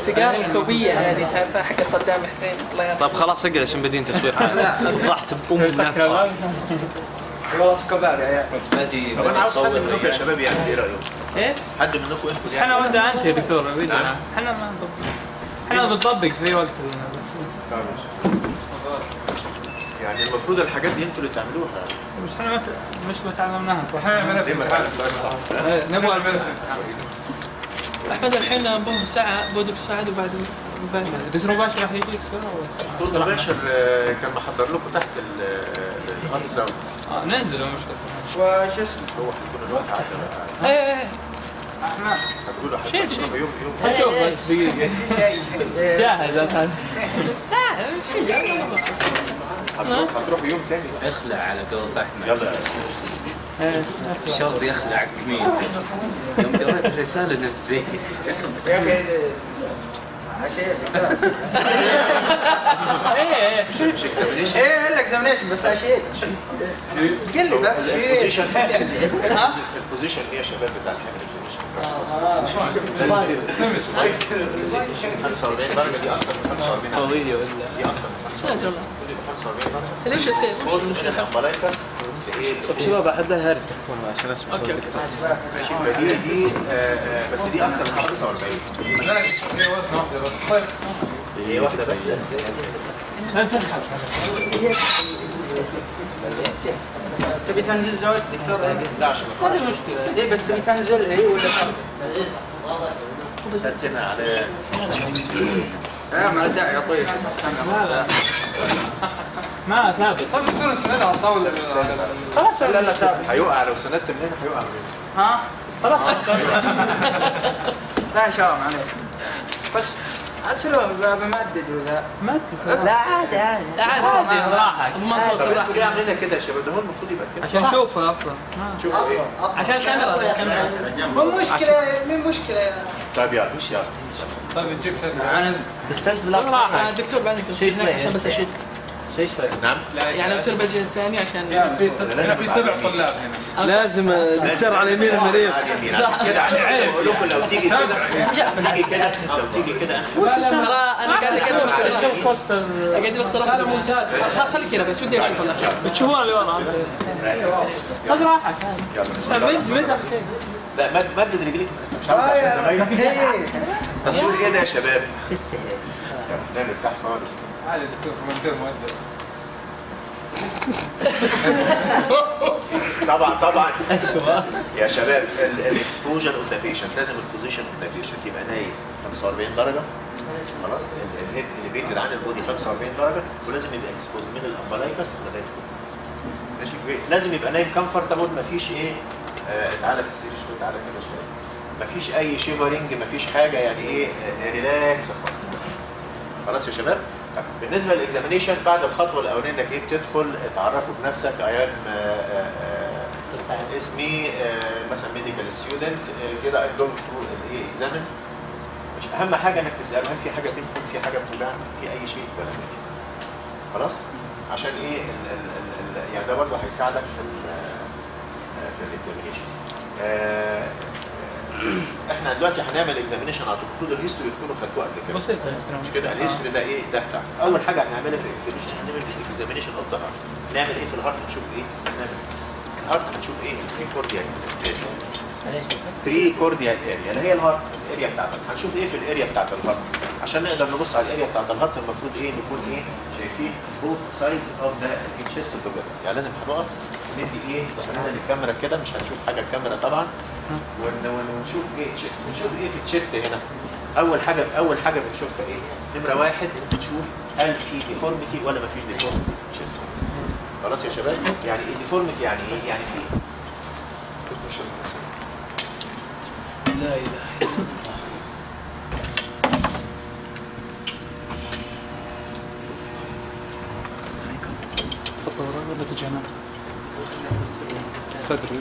السيجاره الكوبيه هذه تعرفها حقت صدام حسين الله يرحمه طيب خلاص اقعد عشان بدين تصوير ضحت بام نفسي والله كبار يا عيال نادي طب انا عاوز حد منكم يا شباب يعني ايه رايكم؟ ايه حد منكم انتوا بس احنا وانت انت يا دكتور بدنا نعم. احنا ما نطبق احنا بنطبق في اي وقت بس يعني المفروض الحاجات دي انتوا اللي تعملوها بس احنا ما ت- مش ما تعلمناها صح احنا ليه ما تعملوهاش صح؟ نبغى احمد الحين بهم ساعه بودك ساعه وبعد مباشر دكتور مباشر راح يجي دكتور دكتور باشر آه، كان محضر لكم تحت الهارد ساوندز اه ننزل مشكلة وش اسمه هو هيكون الوقت عدى ايه ايه هتقولوا هتقولوا يوم يوم شوف بس دقيقة جاهز الان هتروح هتروحوا يوم تاني اخلع على قولة احمد يلا الشرط يخلع قميص يوم قريت الرسالة نسيت يا اخي عشان ايه مش اكزامينيشن ايه قال لك اكزامينيشن بس عشان قل لي بس شيء البوزيشن البوزيشن ايه يا شباب بتاع الحمل 45 درجه دي اكتر من 45 قضيه دي اكتر من 45 45 درجه ليش يصير؟ ملايكه ايه شباب احدها هارد تكون عشان اسمع اوكي اوكي ماشي فدي دي آه، آه، بس دي اكتر من 45 هي واحده بس تبي تنزل زواج دكتور إيه؟ لا عشان ما هذه مشكلة ايه بس تبي تنزل هي ولا شرط؟ ستنا على اه ما له داعي يا طيب ما ثابت طيب دكتور نسندها على الطاوله خلاص لا لا ثابت هيقع لو سندت من هنا هيقع من هنا ها؟ خلاص لا ان شاء الله ما عليك بس اتسلوه بمدد ولا ما لا عادي عادي لا عادي عادي راحك ما صوت طب انتوا راح ليه عاملينها كده يا شباب ده هو المفروض يبقى كده عشان نشوفها افضل شوفوا ايه عشان الكاميرا عشان الكاميرا مو مشكلة مو مشكلة طيب يلا مش يلا طيب نجيب انا آه، دكتور بعد دكتور هناك عشان بس اشيل نعم يعني بصير بالجهه الثانيه عشان في هنا في سبع طلاب هنا لازم تسير على يمين المريض يمين عشان كده عشان كده بقول لكم لو تيجي كده تيجي كده لو تيجي كده خلاص انا قاعد اقدم اقتراح شوف بوست اقدم اقتراح هذا ممتاز خلاص خليك كذا بس ودي اشوف انا بتشوفون اللي ورا خذ راحك مد مد أخر شيء لا مد مدد رجليك مش عارف عشان زمايلك ايه تصوير ايه ده يا شباب؟ نعمل تحت خالص عادي دكتور كومنتير مؤدب طبعا طبعا يا شباب الاكسبوجر اوف ذا بيشنت لازم البوزيشن اوف ذا بيشنت يبقى نايم 45 درجه خلاص ال- الهيد الليفيتد عن البودي 45 درجه ولازم يبقى اكسبوز من الامبلايكس لغايه الكورتكس. ماشي لازم يبقى نايم كمفورتابل مفيش ايه آه تعالى في السرير شويه تعالى كده شويه مفيش اي شيفرنج مفيش حاجه يعني ايه آه، ريلاكس خالص خلاص يا شباب طب بالنسبه للاكزامينيشن بعد الخطوه الاولانيه انك ايه بتدخل تعرفوا بنفسك ايام اسمي آه، مثلا ميديكال ستودنت كده اي جو ثرو الايه اكزامن مش اهم حاجه انك تساله هل في حاجه تنفذ في حاجه بتوجعني في اي شيء ولا لا خلاص عشان ايه ال ال ال ال يعني ده برضه هيساعدك في ال في الاكزامينيشن احنا دلوقتي هنعمل اكزامينيشن على المفروض الهيستوري تكونوا خدتوه قبل كده بسيط مش كده الهيستوري ده ايه ده بتاع اول حاجه هنعملها في الاكزامينشن هنعمل الاكزامينشن اوف ذا هارت نعمل ايه في الهارت نشوف ايه هنعمل الهارت هنشوف ايه التري كورديال تري كورديال اريا اللي هي الهارت الاريا بتاعتك هنشوف ايه في الاريا بتاعت الهارت عشان نقدر نبص على الاريا بتاعت الهارت المفروض ايه نكون ايه شايفين بوث سايدز اوف ذا تشيست توجذر يعني لازم هنقف ندي ايه خلينا للكاميرا كده مش هنشوف حاجه الكاميرا طبعا ون- ون- ونشوف ايه تشيست بنشوف ايه في التشيست هنا اول حاجه اول حاجه بنشوفها ايه نمره واحد بنشوف هل في ديفورميتي ولا ما فيش ديفورميتي في التشيست خلاص يا شباب يعني ايه ديفورميتي يعني ايه يعني في لا اله الا الله تفضل ورا ولا تجي هنا؟ تدري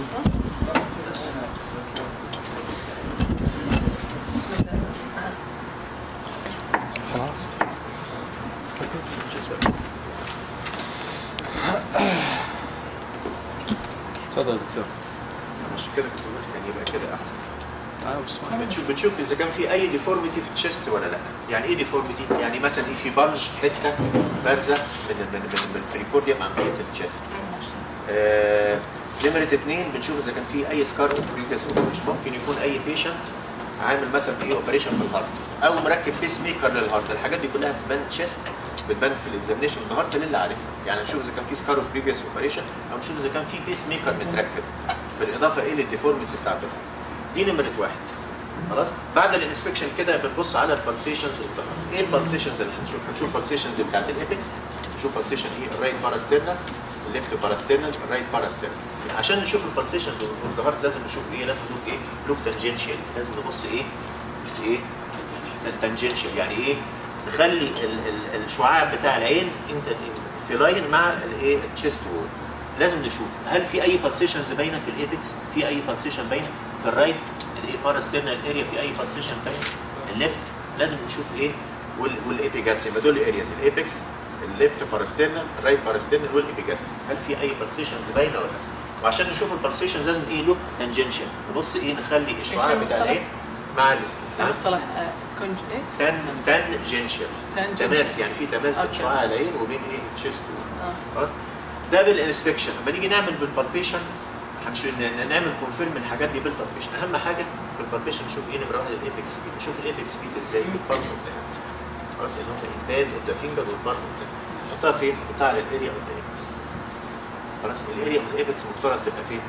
خلاص تفضل يا دكتور مش كده كان يبقى كده احسن بتشوف بتشوف اذا كان في اي ديفورميتي في التشيست ولا لا يعني ايه ديفورميتي يعني مثلا في بلج حته بارزه من من من من البريكورديوم عن بقيه التشيست آه، نمرة اثنين بنشوف اذا كان في اي سكار بريفيس اوبريشن ممكن يكون اي بيشنت عامل مثلا ايه اوبريشن في الهارت او مركب بيس ميكر للهارت الحاجات دي كلها بتبان تشيست بتبان في الاكزامينشن الهارت للي عارفها يعني نشوف اذا كان في سكار بريفيس اوبريشن او نشوف اذا كان في بيس ميكر متركب بالاضافه ايه للديفورميتي بتاعت الهارت دي نمرة واحد خلاص بعد الانسبكشن كده بنبص على البلسيشنز ايه البلسيشنز اللي هنشوف هنشوف البلسيشنز بتاعت الابيكس نشوف بالسيشن ايه الرايت باراسترنال الليفت باراسترنال الرايت باراسترنال عشان نشوف البلسيشن والظهر لازم نشوف ايه لازم نشوف ايه لوك تانجنشال لازم نبص ايه ايه التانجنشال يعني ايه نخلي ال ال الشعاع بتاع العين انت في لاين مع الايه التشيست وول لازم نشوف هل في اي بالسيشنز باينه في الابيكس في اي بالسيشن باينه في الرايت الايه باراسترنال اريا في اي بالسيشن باينه الليفت لازم نشوف ايه وال والابيجاس يبقى دول الارياز الابيكس الليفت باراسترنال الرايت باراسترنال والابيجاس هل في اي بالسيشنز باينه ولا لا وعشان نشوف البالسيشنز لازم ايه لوك تانجنشال نبص ايه نخلي الشعاع إيش بتاع المصطلح؟ العين مع السكين نعم مصطلح آه، كونج ايه؟ تان تانجنشال Tangential. تماس يعني في تماس بين أوكي. شعاع العين وبين ايه تشيست آه. خلاص ده بالانسبكشن لما نيجي نعمل بالبالبيشن هنش- ن- نعمل كونفيرم الحاجات دي بالبالبيشن اهم حاجه في البالبيشن نشوف ايه نمره واحد الايبكس بيت نشوف الايبكس بيت ازاي في البالم اوف ذا هاند خلاص اللي هم الباد اوف ذا فينجر والبالم اوف ذا نحطها فين؟ نحطها على الاريا اوف ذا ايبكس خلاص الاريا اوف ذا ايبكس مفترض تبقى فين؟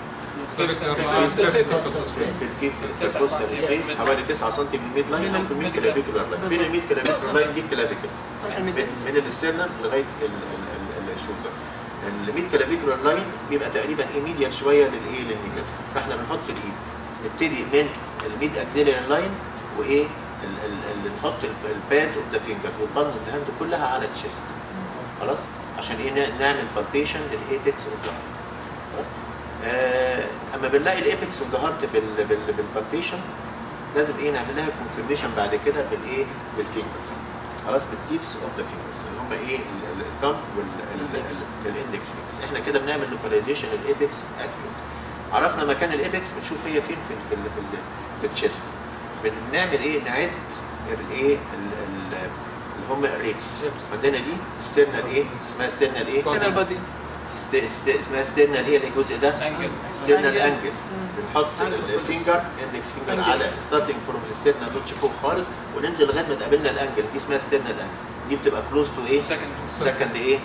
في في في الكوستال سبيس حوالي 9 سم من الميد لاين او في الميد كلافيكولار لاين فين الميد كلافيكولار لاين دي الكلافيكول من من الاسترنال لغايه ال- ال- ال- الشولدر الميد كلافيكولار لاين بيبقى تقريبا ايميديال شويه للايه للنيجاتيف فاحنا بنحط الايد نبتدي من الميد اكزيلري لاين وايه ال- ال- ال- نحط ال- الباد اوف ذا فينجر والبالم اوف ذا هاند كلها على التشيست خلاص عشان ايه ن- نعمل بالبيشن للايبكس اوف ذا خلاص آه، اما بنلاقي الايبكس اوف ذا هارت بالبالبيشن لازم ايه نعمل لها كونفirmation بعد كده بالايه بالفينجرز خلاص بالتيبس اوف ذا فينجرز اللي هم ايه الثumb والاندكس فينجرز احنا كده بنعمل لوكاليزيشن الايبكس اكيوت عرفنا مكان الايبكس بنشوف هي فين في ال في ال في, ال في التشيست بنعمل ايه نعد الايه ال- ال- اللي هم الريكس عندنا دي ستيرنال ايه اسمها ستيرنال ايه سنة البادي ست- ست- اسمها ستيرنال ايه الجزء ده ستيرنال Angle. انجل بنحط الفينجر اندكس فينجر Angle. على ستارتنج فروم الستيرنال نوتش فوق خالص وننزل لغايه ما تقابلنا الانجل دي اسمها ستيرنال انجل دي بتبقى كلوز تو ايه؟ سكند ايه؟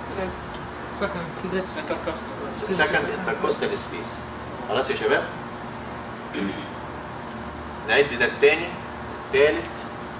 سكند انتركوستال سبيس خلاص يا شباب؟ نعد ده الثاني الثالث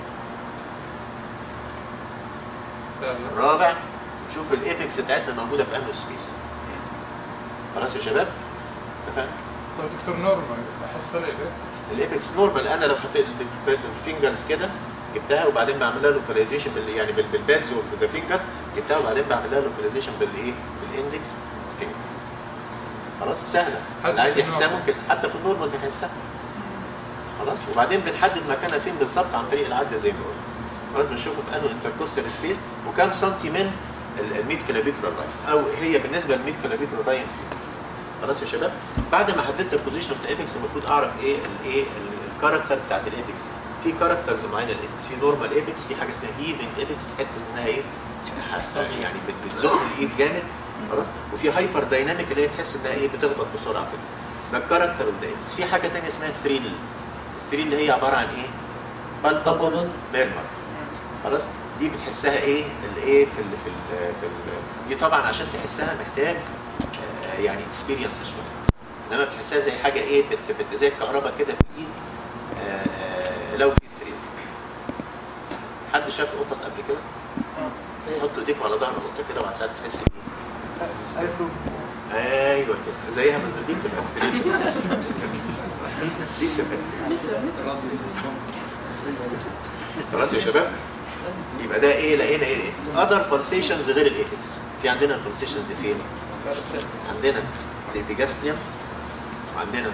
الرابع نشوف الايبكس بتاعتنا موجوده في انهي سبيس خلاص يا شباب؟ اتفقنا؟ طيب دكتور نورمال بحصل ايبكس الايبكس نورمال انا لو حطيت ال- بالفينجرز كده جبتها وبعدين بعمل لها لوكاليزيشن بال يعني بال- بالبادز وذا فينجرز جبتها وبعدين بعمل لها لوكاليزيشن بالايه؟ بالاندكس فينجر خلاص سهله حتى اللي عايز في يحسها النورمال. ممكن حتى في النورمال بيحسها خلاص وبعدين بنحدد مكانها فين بالظبط عن طريق العده زي ما قلنا خلاص بنشوفه في انه انتركوستال سبيس وكام سنتي من ال- الميد كلافيكولار لاين او هي بالنسبه للميد كلافيكولار لاين فين خلاص يا شباب بعد ما حددت البوزيشن بتاع الايبكس المفروض اعرف ايه الايه الكاركتر بتاعت الايبكس في كاركترز معينه الايبكس في نورمال ايبكس في حاجه اسمها هيفنج ايبكس حته انها ايه حتى يعني بت- بتزق الايد جامد خلاص وفي هايبر دايناميك اللي هي تحس انها ايه بتخبط بسرعه كده ده الكاركتر اوف ذا ايبكس في حاجه ثانيه اسمها ثريل الثريل اللي هي عباره عن ايه؟ بالبابل ميرمر خلاص دي بتحسها ايه الايه في ال في ال في ال دي طبعا عشان تحسها محتاج آه، يعني اكسبيرينس شويه انما بتحسها زي حاجه ايه بت بت زي الكهرباء كده في الايد آه، آه، لو في ثريل حد شاف قطط قبل كده؟ حط ايديك على ظهر القطه كده وبعد ساعات تحس بايه؟ ايوه كده زيها بس دي بتبقى الثريل دي بتبقى الثريل خلاص يا شباب يبقى ده ايه لقينا ايه الايبكس اذر بالسيشنز غير الايبكس في عندنا البالسيشنز فين عندنا الابيجاستريوم وعندنا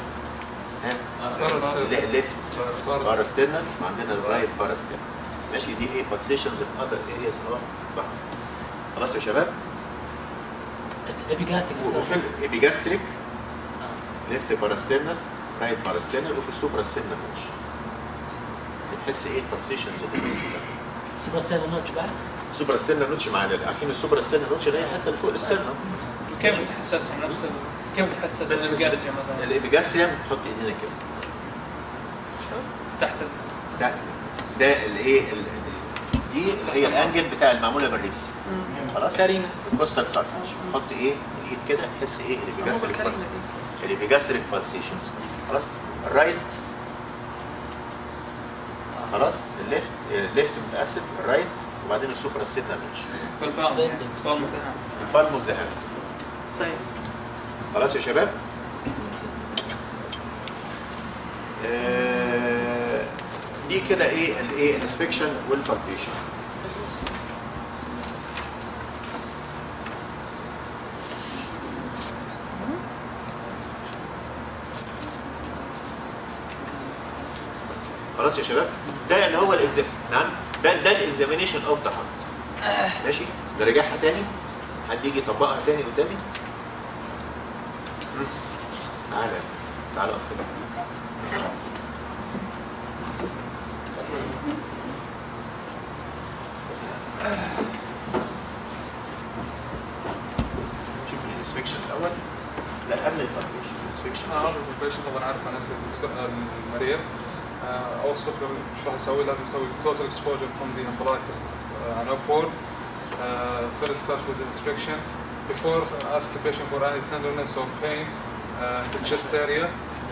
الليفت باراسترنال وعندنا الرايت باراسترنال ماشي دي ايه بالسيشنز في اذر ارياز اوف خلاص يا شباب الابيجاستيك وفي الابيجاستريك ليفت باراسترنال رايت باراستينال وفي السوبرا ستينال نوتش بنحس ايه البلسيشنز اللي موجودة. سوبر ستيل نوتش بعد سوبرا ستينال نوتش معانا عارفين السوبرا ستينال نوتش اللي هي حتى اللي فوق الستيرنم كيف تحسسهم نفس ال... كيف تحسس الابيجاستريا مثلا الابيجاستريم تحط ايدينا كده تحت ال... ده ده الايه ال- دي اللي هي الانجل بتاع المعموله بالريكس خلاص كارينا كوستال كارتج حط ايه الايد كده تحس ايه الابيجاستريك الابيجاستريك بالسيشنز خلاص الرايت خلاص الليفت الليفت متقسم الرايت وبعدين السوبر ستيتنا نوتش بالبالم يعني بالبالم مثلا البالم اوف ذا هاند طيب خلاص يا شباب آه، دي كده ايه الايه الانسبكشن والبالبيشن خلاص يا شباب ده اللي هو الاكزام نعم ده ده الاكزامينيشن اوف ذا هارت ماشي نراجعها تاني حد يجي يطبقها تاني قدامي مم. تعالى تعالى اقف كده. شوف الانسبكشن الاول لا قبل البالبيشن الانسبكشن اه البيشن طبعا عارف انا اسف المريض آه، اوصف له ايش راح اسوي لازم اسوي total exposure from the umbilicus uh, and upward uh, first start with the inspection before ask the patient for any tenderness or pain uh, in the chest area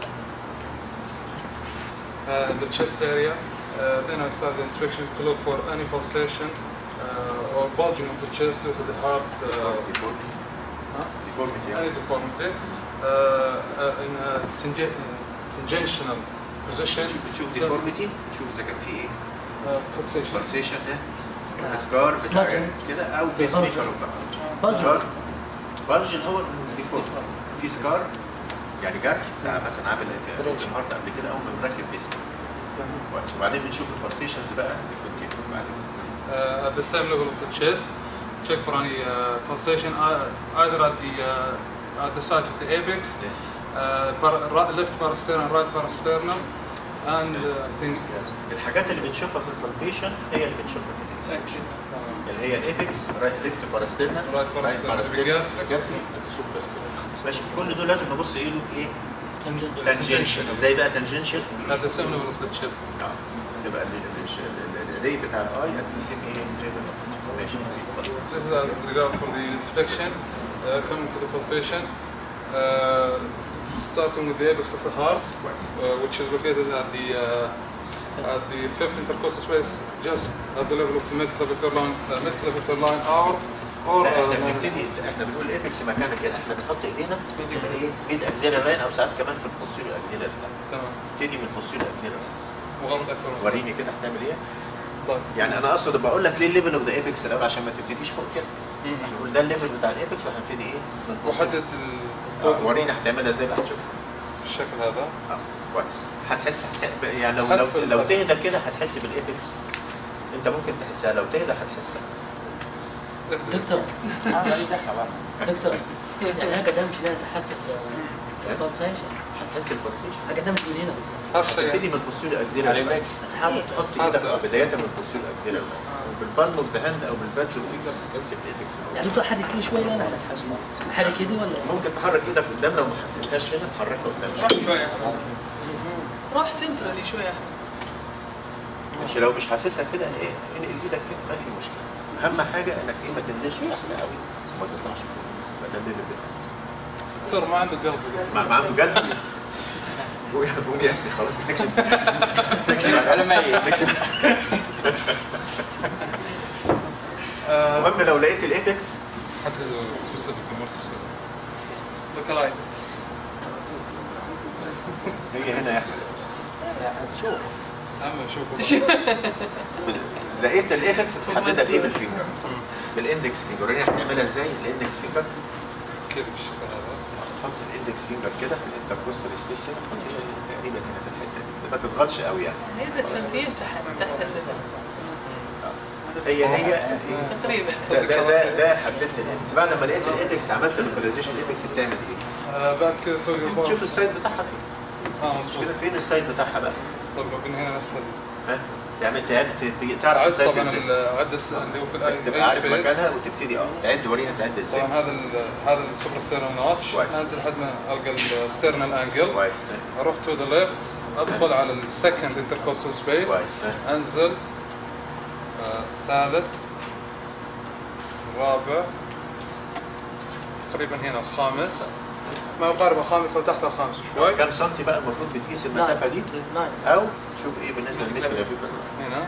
uh, in the chest area uh, then I start the inspection to look for any pulsation uh, or bulging of the chest due to the heart uh, huh? deformity any deformity uh, uh, in a tangen- tangential position بتشوف ديفورميتي تشوف اذا كان في ايه uh, pulsation بالسيشن ده سكار بتاع Smudging. كده او بيس ميكر Bulging. سكار بلج اللي هو ديفورم في سكار يعني جرح بتاع مثلا عامل الهارت قبل كده اول ما بنركب بيس وبعدين بنشوف البلسيشنز بقى different كده بعدين uh, at the same level of the chest check for any uh, pulsation uh, either at the uh, at the side of the apex uh, par- right, left parasternum right parasternum and uh, I think الحاجات اللي بنشوفها في البالبيشن هي اللي بنشوفها في الانسبكشن اللي هي الابيكس رايت ليفت باراستيرنال Right parasternal, gastric. ماشي كل دول لازم نبص ايه له ايه تانجنشن ازاي بقى تانجنشن at the same level of the chest تبقى الري بتاع الاي هتقسم ايه ليفل ماشي This is as regard for the inspection. Uh, coming to the palpation, uh, starting with the apex of the heart, uh, which is located at the uh, at the fifth intercostal space, just at the level of the mid-clavicular line, uh, mid-clavicular line out, or لا احنا uh, بنبتدي احنا بنقول الابيكس مكانها كده احنا بنحط ايدينا في ايه ميد اكزيلر لاين او ساعات كمان في البوستيريو اكزيلر لاين تمام نبتدي من البوستيريو اكزيلر لاين مغمض اكثر وريني كده هتعمل ايه طيب يعني انا اقصد بقول لك ليه الليفل اوف ذا ايبكس الاول عشان ما تبتديش فوق كده احنا نقول ده الليفل بتاع الايبكس وهنبتدي ايه من posterior. وحدد آه، الضوء ورينا هتعملها ازاي بقى هتشوف بالشكل هذا اه كويس هتحس هت... يعني لو حسب لو, لو الفرق. تهدى كده هتحس بالايبكس انت ممكن تحسها لو تهدى هتحسها دكتور دكتور يعني انا قدام شويه اتحسس بالسيشن هتحس البلسيشن قدام من هنا هالشيء تبتدي من البوستيريو اكزيلر لاين تحاول تحط ايدك آه، بدايه من البوستيريو اكزيلر لاين وبالبالم اوف ذا هاند او بالباتل فينجرز هتحس بالايبكس يعني دكتور حرك كده شويه انا حرك كده ولا ممكن تحرك ايدك قدام لو ما حسيتهاش هنا تحركها قدام شويه شوية روح سنترالي شويه ماشي لو مش حاسسها كده ايه انقل ايدك كده ما في مشكله اهم حاجه انك ايه ما تنزلش تحت قوي وما تطلعش فوق يبقى ده الليفل بتاعك دكتور ما عنده قلب ما ما عنده قلب قوم يا قوم يا أخي، خلاص نكشف نكشف على ميت نكشف آه، المهم لو لقيت الايبكس حدد سبيسيفيك مور سبيسيفيك لوكلايزر هي هنا يا احمد اما شوفوا لقيت الايبكس بتحددها بايه بالفينجر بالاندكس فينجر وريني هنعملها ازاي الاندكس فينجر كذا بالشكل هذا حط الاندكس فينجر كده في الانتركوستال سبيس تقريبا هنا في الحته دي ما تضغطش قوي يعني هي سنتين تحت تحت الليفل هي هي تقريبا ده ده ده, ده حددت الاندكس بعد ما لقيت الاندكس عملت اللوكاليزيشن الاندكس بتعمل ايه؟ آه، بعد كذا سوي الباص تشوف السايد بتاعها فين اه مش مظبوط كده فين السايت بتاعها بقى؟ طب لو قلنا هنا نفس ال- ها؟ تعمل تعد ت- تعرف عد السايت طبعا ازاي؟ ال- عد الس- اللي هو في الاي تبقى اي عارف سبيس مكانها وتبتدي اه تعد ورينا تعد ازاي طبعا هذا ال- هذا السوبر ستيرنال نوتش كويس. انزل لحد ما القى الستيرنال انجل كويس اروح تو ذا ليفت ادخل على السكند انتركوستال سبيس كويس انزل آه، ثالث رابع تقريبا هنا الخامس ما يقارب الخامس او تحت الخامس شوي كم سنتي بقى المفروض بتقيس المسافه دي او شوف ايه بالنسبه للمتر يا فكره هنا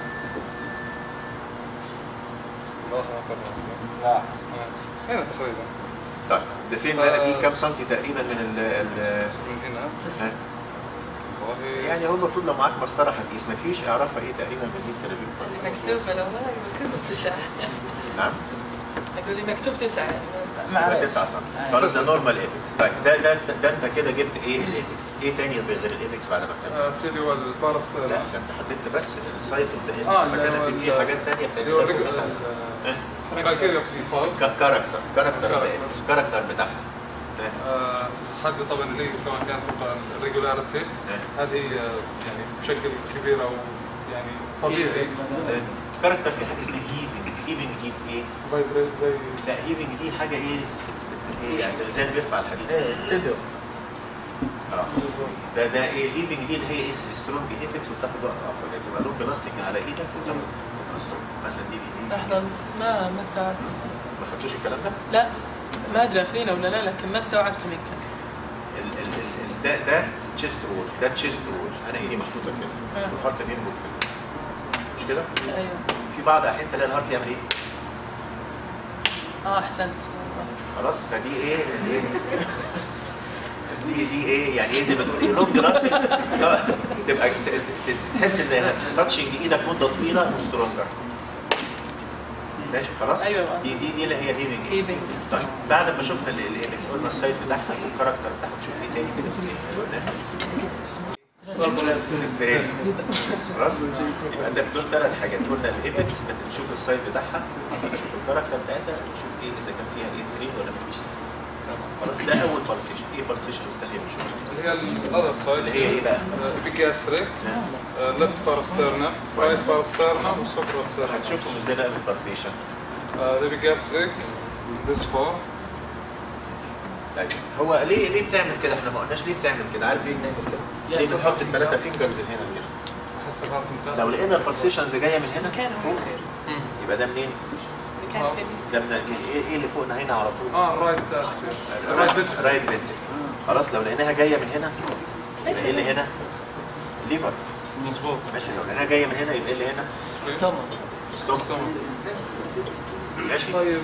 والله ما أقرب. لا آه. هنا تقريبا طيب ده فين بقى دي كم سنتي تقريبا من ال ال من هنا ها؟ والله يعني هو المفروض لو معاك مسطره هتقيس مفيش اعرفها ايه تقريبا من 100 تلابيب مكتوب لو ما بالكتب تسعة نعم أقول لي مكتوب تسعة ما يبقى عليك 9 سم خلاص ده نورمال ايبكس طيب ده ده ده انت كده جبت ايه الايبكس ايه تاني غير الايبكس بعد ما كملت آه، في اللي هو البارس لا ده انت حددت بس السايت اوف ذا اه ايبكس اللي هو مكانها في في ال- حاجات تانيه اللي هو بتعملها إيه؟ كرايتيريا في بالس كاركتر كاركتر اوف ذا ايبكس كاركتر بتاعها إيه؟ حد طبعا اللي هي سواء كانت الريجولاريتي إيه؟ هذه آه، يعني بشكل كبير او يعني طبيعي الكاركتر في حاجه اسمها هيفنج هيفنج دي ايه؟ فايبريت زي لا هيفنج دي حاجه ايه؟ ايه يعني زي- زي اللي بيرفع الحديد تدف اه ده ده ايه الهيفنج دي اللي هي ايه سترونج ايبكس وبتاخد وقت اخر يعني تبقى لون بلاستيك على ايدك وتاخد سترونج مثلا دي دي لحظة ما ما استوعبت ما خدتوش الكلام ده؟ لا ما ادري اخذينه ولا لا لكن ما استوعبت منك ال- ال- ال- ده ده تشيست رول ده تشيست رول انا ايدي محطوطه كده آه. والهارت بينبض كده مش كده؟ ايوه في بعض الاحيان تلاقي الهارت يعمل ايه؟ اه احسنت خلاص فدي ايه إيه؟ دي دي ايه يعني ايه زي ما تقول ايه لونج لاستنج تبقى ت- ت- تحس ان تاتشنج ايدك مده طويله وسترونجر ماشي خلاص أيوة. دي دي دي اللي هي الهيفنج هيفنج. طيب بعد ما شفنا ال- الايبكس قلنا السايت بتاعها والكاركتر بتاعها نشوف ايه تاني كده الفريم خلاص يبقى ده دول ثلاث حاجات قلنا الايبكس بنشوف السايت بتاعها نشوف الكاركتر بتاعتها نشوف ايه اذا كان فيها ايه فريم ولا مفيش خلاص ده اول بالسيشن ايه بالسيشن الثانيه بنشوفها اللي هي الاذر سايد اللي هي ايه بقى؟ ابيجاستريك ليفت باراسترنم رايت باراسترنم وسوبرا سترنم هتشوفهم ازاي بقى بالبالبيشن الابيجاستريك this far طيب هو ليه ليه بتعمل كده؟ احنا ما قلناش ليه بتعمل كده، عارف ليه بنعمل كده؟ ليه بنحط الثلاثه فينجرز هنا كده؟ احس الهارت انتهى لو لقينا البالسيشنز جايه من هنا كان هو يصير يبقى ده منين؟ اللي كانت في ده من ايه ايه اللي فوقنا هنا على طول؟ اه الرايت اتريوم الرايت رايت رايت فنتريكل خلاص لو لقيناها جايه من هنا يبقى ايه اللي هنا؟ ليفر مظبوط ماشي لو لقيناها جايه من هنا يبقى ايه اللي هنا؟ ستومك ستوب ماشي طيب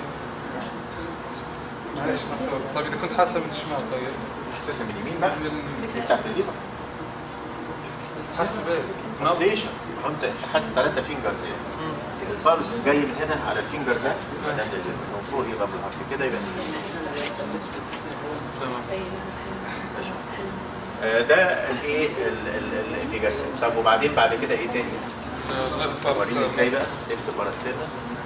معلش معذور. طيب اذا كنت حاسه من الشمال طيب حساسه من اليمين بقى من دي بتاعت الليفر حاسه بايه؟ بالسيشن انت حط ثلاثه فينجرز يعني البالس جاي من هنا على الفينجر ده يبقى ده اللي من فوق يبقى بالهارت كده يبقى تمام ماشي آه، ده الايه الاجاسه طب وبعدين بعد كده ايه تاني؟ ليفت وريني ازاي باراسترنم بقى اكتب باراستيرنا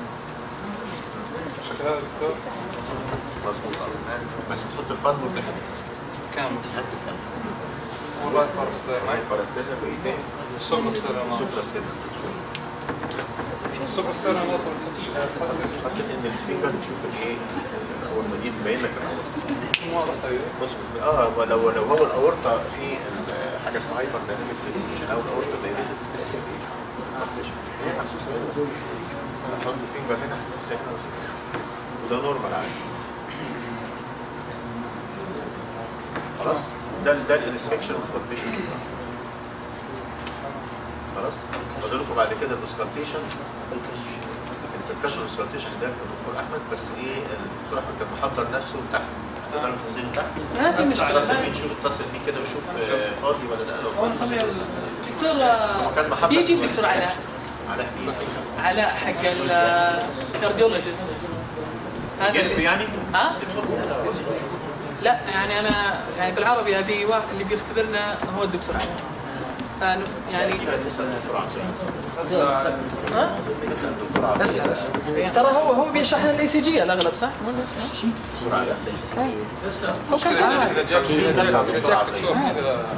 شكلها دكتور مظبوط آه. بس تحط البالمو ده هنا كامل حد كام والرايت باراسترنم معايا باراستيرنا وايه تاني؟ سوبر سترنم سوبرا ستيرنا سوبر سترنم والله تحسس حط الاندكس فينجر تشوف الايه هو المدير باين لك الاول واضح طيب بص اه ولو لو هو الاورطه في ال- حاجه اسمها هايبر دايناميك سيركيشن او الاورطه دايناميك بس بالسيشن هي محسوسه هنا بس هحط الفينجر هنا بس هنا بس وده نورمال عادي خلاص ده ده الانسبكشن والكوربيشن خلاص فاضل لكم بعد كده الاوسكالتيشن البركشن اوسكالتيشن ده الدكتور احمد بس ايه الدكتور احمد كان محضر نفسه تحت تقدروا تنزلوا تحت ما في مشكلة اتصل ما بيه نشوف اتصل بيه كده وشوف آه، فاضي ولا لا لو فاضي دكتور هو كان محضر بيجي الدكتور علاء علاء مين؟ علاء حق الكارديولوجيست هذا جنبه اللي يعني؟ ها؟ لا يعني انا يعني بالعربي ابي واحد اللي بيختبرنا هو الدكتور علاء فن يعني يبقى نسال الدكتور عاصم ها؟ نسال الدكتور عاصم اسال اسال ترى هو هو بيشرح لنا الاي سي جي الاغلب صح؟ الدكتور علاء هو كان اذا جاك اذا جاك دكتور كذا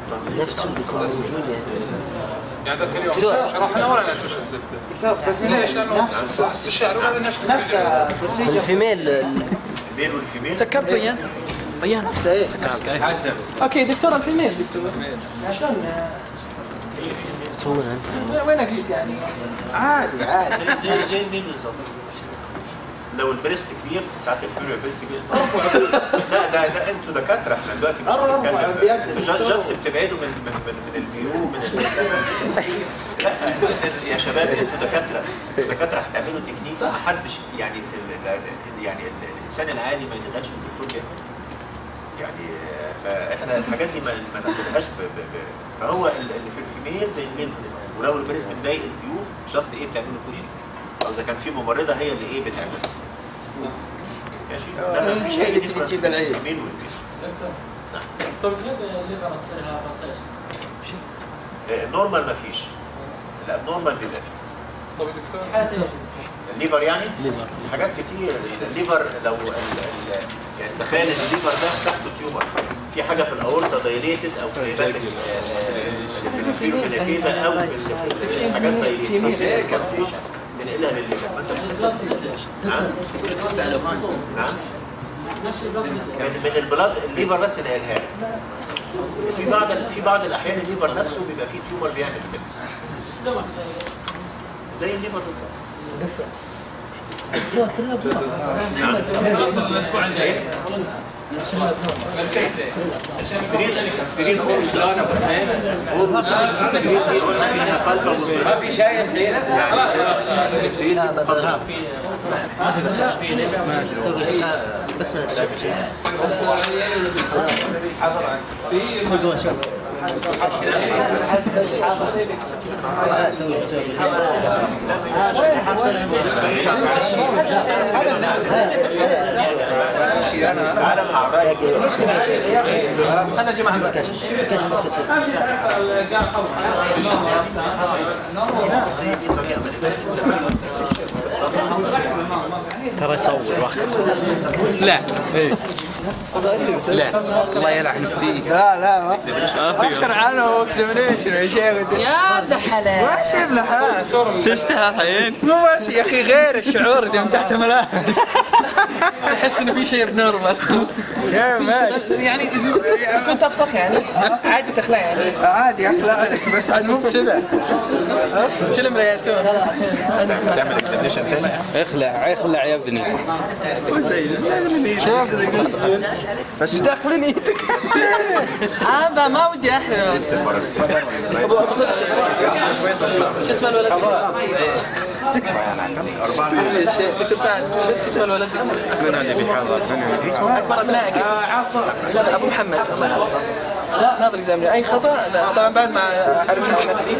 التنظيم نفسه بيكون موجود يعني يعني ذاك اليوم شرحنا ولا لا وش الزبده؟ ليش؟ لانه استشاري وهذا نشكل نفسها بروسيجر الفيميل الميل والفيميل سكرت ريان ريان نفسها ايه اوكي دكتور الفيميل دكتور شلون تصور انت وين اقيس يعني عادي عادي زي زي زي الميل بالظبط لو البريست كبير ساعات يقولوا البريست كبير لا ده ده انتوا دكاتره احنا دلوقتي مش قرب، بنتكلم بيد انتوا جا- جاست بتبعدوا من من من, من الفيو من ال- لا يا شباب انتوا دكاتره دكاتره هتعملوا تكنيك ما حدش يعني ال- ال- يعني ال- الانسان العادي ما يتغيرش من الدكتور بيعمل يعني آه، فاحنا الحاجات دي ما ما ناخدهاش ب- ب- ب- فهو ال- اللي في الفيميل زي الميل بالظبط ولو البريست مضايق الفيو جاست ايه بتعملوا كوشي او اذا كان في ممرضه هي اللي ايه بتعمل ماشي انما مفيش هي اي اللي تيجي difference تجيب بين العيد. الفيميل والميل طيب بالنسبه للليفر تصير لها بسيش آه، النورمال مفيش الابنورمال بيبقى فيه طيب يا دكتور حالة ايش؟ الليفر يعني ليفر حاجات كتير الليفر لو ال ال يعني تخيل ان الليفر ده تحته تيومر في حاجه في الاورطه دايليتد او في الهيباتيك في الفيروفينيكيتا او في الحاجات دايليتد بنقلها للليفر ما انت بتحسب نعم نعم نفس البلد من من البلاد الليفر بس اللي قالها لك. في بعض في بعض الاحيان الليفر نفسه بيبقى فيه تيومر بيعمل كده زي الليفر بالظبط الاسبوع الجاي فريد اورس لا انا ما في شاي الحين بس تعالى مع الرايق هذا جماعه ترى يصور واخر لا إيه. لا الله يلعن فيك لا لا ما ما في اخر عنه اكزامينيشن يا شيخ يا ابن حلال ما شايف له حال تشتهى الحين مو بس يا اخي غير الشعور اللي من تحت ملابس احس انه في شيء بنورمال يا ماشي يعني كنت ابصق يعني عادي تخلع يعني عادي اخلع لك بس عاد مو بكذا شو المراياتون تعمل اكزامينشن تاني اخلع اخلع يا ابني بس داخلين ايدك ابا ما ودي احلم شو اسمه الولد دكتور سعد شو اسمه الولد من اللي بيحاضر اكبر ابنائك لا لا ابو محمد الله يحفظه ناظر اكزامني اي خطا لا طبعا بعد ما اعرف نفسي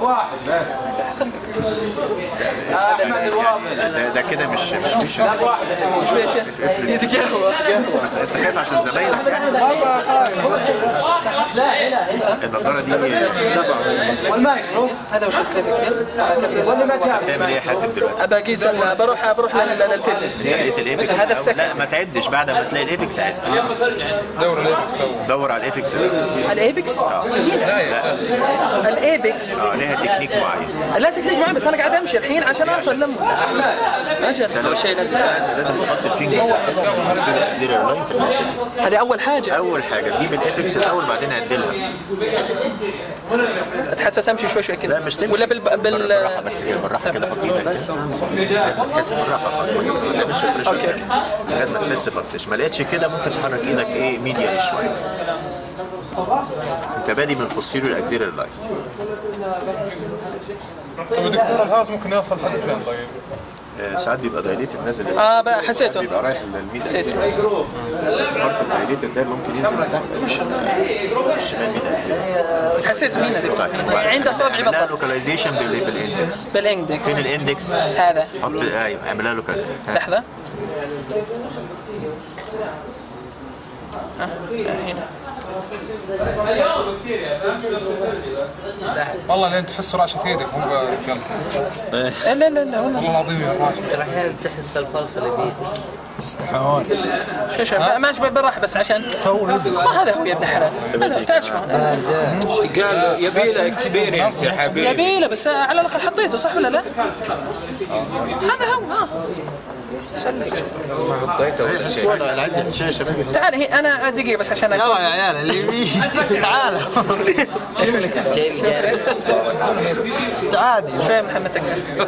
ده, ده كده مش مش مش وش في اشياء يتقهوى انت خايف عشان زمايلك يعني ما بقى خايف بس النضاره دي والمايك هذا وش الكلينيك ولا ما جاء تعمل ايه يا حاتم دلوقتي؟ ابى اقيس ال- بروح بروح لل- للفيلم انت لقيت الايبكس هذا أو- السكن. لا ما تعدش بعد ما تلاقي الايبكس عد دور الايبكس سووا دور على الايبكس الايبكس لا يا اخي الايبكس اه ليها تكنيك معين لا تكنيك معي بس انا قاعد امشي الحين عشان اوصل لمه اجل ده لو شيء لازم لازم تحط الفينجر هذه اول حاجه اول حاجه تجيب الايبكس الاول بعدين عدلها اتحسس امشي شوي شوي كذا لا مش تمشي ولا بال بال بالراحه بس كده بالراحه كده حط ايدك كده تحس بالراحه خالص ما تعملش بريشر أوكي. لغايه ما تحس بلسش ما لقيتش كده ممكن تحرك ايدك ايه ميديا شويه انت بادي من بوستيريور الاكزيلر لاين طيب يا دكتور الهارت ممكن يوصل حد فين طيب؟ آه، ساعات بيبقى دايليتد نازل اه بقى حسيته بيبقى رايح للميد حسيته الهارت الدايليتد ده ممكن ينزل لتحت الشمال ميد اكزيلر حسيته هنا دكتور عند اصابعي اعملها بالضبط لوكاليزيشن بالاندكس بالاندكس فين الاندكس؟ هذا حط ايوه اعملها لوكال لحظه آه، هنا والله لين تحس رعشه يدك مو برجالتك لا لا لا والله والله العظيم يا راجل ترى احيانا تحس البلس اللي بيدك تستحون شو شو ماشي بالراحه بس عشان ما هذا هو يا ابن الحلال هذا تعال شوف قال يبي له اكسبيرينس يا حبيبي يبي له بس على الاقل حطيته صح ولا لا؟ هذا هو ها ما حطيته ولا شيء تعال هي انا دقيقه بس عشان يلا يا عيال اللي يبي تعال تعادي شوي محمد تكفى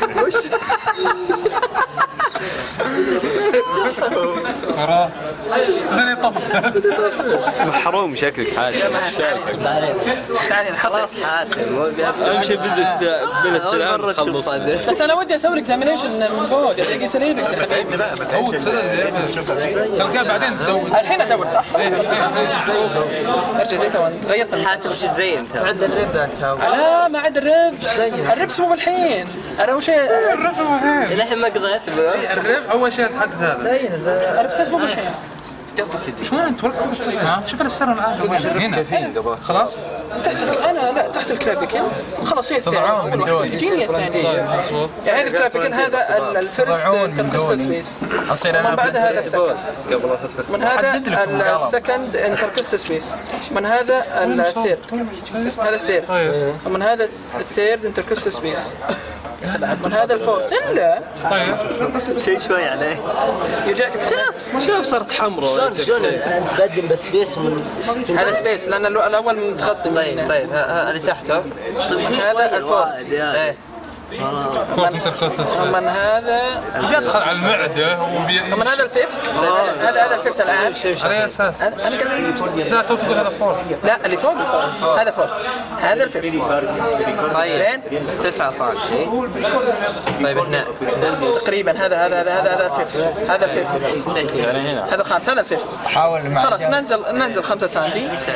محروم شكلك حاج ايش سالفك؟ تعال نحط امشي بالاست- بالاستلام مرة تشوف خلص صدق بس انا ودي اسوي اكزامينيشن من فوق ابي اقيس الليبكس يا حبيبي هو تلقاه بعدين تدور الحين ادور صح؟ ارجع زي تو غيرت الم- حاتم شو زي انت عد الرب انت لا ما عاد الرب الربس مو بالحين انا اول شيء الحين ما قضيت الرب اول شيء تحدد هذا الربسات مو بالحين شلون انت وقت شوف السر الان هنا خلاص تحت ال- انا لا تحت الكلافيكل خلاص هي الثانيه تضعون من دون. تجيني الثانيه يعني هذا الكلافيكل هذا ال- الفيرست تضعون من انتركستال دون. سبيس اصير من انا بعد هذا السكند قبل من هذا حدد لكم القلم. السكند انتركستال سبيس من هذا الثيرد اسمه هذا الثيرد ومن هذا الثيرد انتركستال سبيس من هذا الفورث الا شيء شوي عليه يرجعك شوف شوف صرت حمراء شلون انت تقدم بسبيس من هذا سبيس لان الو- الاول متغطي من طيب هنا. طيب ه- ه- اللي تحته طيب شو هذا الفورث ايه فوت انت الكوسس ومن هذا يدخل على المعده وبي ومن هذا الفيفث هذا هذا الفيفث الان على اي اساس؟ هذا- انا قاعد لا تو تقول هذا فور لا اللي فوق الفورث هذا فوق هذا الفيفث طيب زين 9 سم طيب هنا تقريبا هذا هذا هذا هذا هذا الفيفث هذا الفيفث يعني هنا هذا الخامس هذا الفيفث حاول مع خلاص ننزل ننزل 5 سم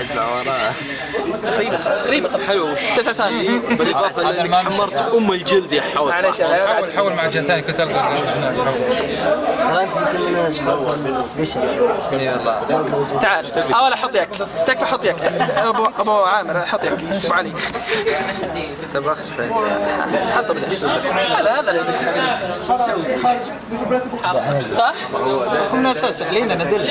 تقريبا تقريبا حلو 9 سم بالاضافه هذا لانك الممشى. حمرت ام الجلد يا حوت معليش يا عيال. حول حول مع جهه ثانيه كنت القى ترى انت يمكن من الاشخاص السبيشل تعال اول احط ياك تكفى حط ياك ابو ابو عامر حط ياك ابو علي تبغى شوي حطه بدل هذا هذا اللي بيكسب. صح؟ كنا اساس سهلين ندل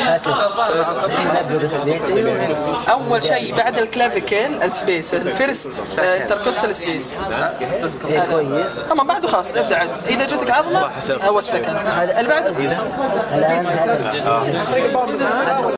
اول شيء بعد الكلافيكل السبيس الفيرست انتركوستال سبيس كويس اما بعده خلاص ابدا عد اذا جتك عظمه هو السكند اللي بعده الان هذا